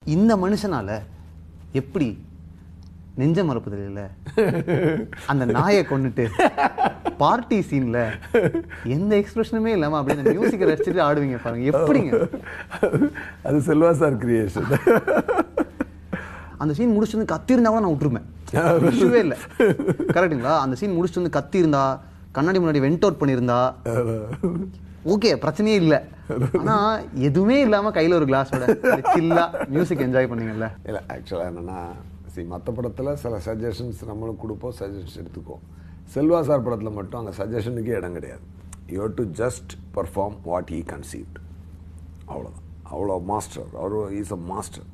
இந்த மனுஷனால எப்படி நெஞ்ச மறப்பதில் இல்ல அந்த நாயை கொன்னுட்டு பார்ட்டி சீன்ல எந்த எக்ஸ்பிரஷனுமே இல்லாம அப்படியே அந்த மியூசிக்கை ரசிச்சுட்டு ஆடுவீங்க பாருங்க எப்படிங்க அது செல்வா சார் கிரியேஷன் அந்த சீன் முடிச்சுட்டு வந்து கத்தி இருந்தா கூட நான் விட்டுருப்பேன் இஷ்யூவே இல்லை கரெக்ட்டுங்களா அந்த சீன் முடிச்சுட்டு வந்து கத்தி இருந்தா கண்ணாடி முன்னாடி வெண்ட் அவுட் பண்ணியிருந்தா ஓகே பிரச்சனையே இல்லை ஆனா எதுவுமே இல்லாம கையில ஒரு கிளாஸோட சில்லா மியூசிக் என்ஜாய் பண்ணீங்கல்ல இல்லை ஆக்சுவலாக என்னென்னா சி மற்ற படத்தில் சில சஜஷன்ஸ் நம்மளும் கொடுப்போம் சஜஷன்ஸ் எடுத்துக்குவோம் செல்வா சார் படத்தில் மட்டும் அங்கே சஜஷனுக்கே இடம் கிடையாது you do just perform what he conceived அவ்வளோதான் அவ்வளோ மாஸ்டர் அவர் இஸ் அ மாஸ்டர்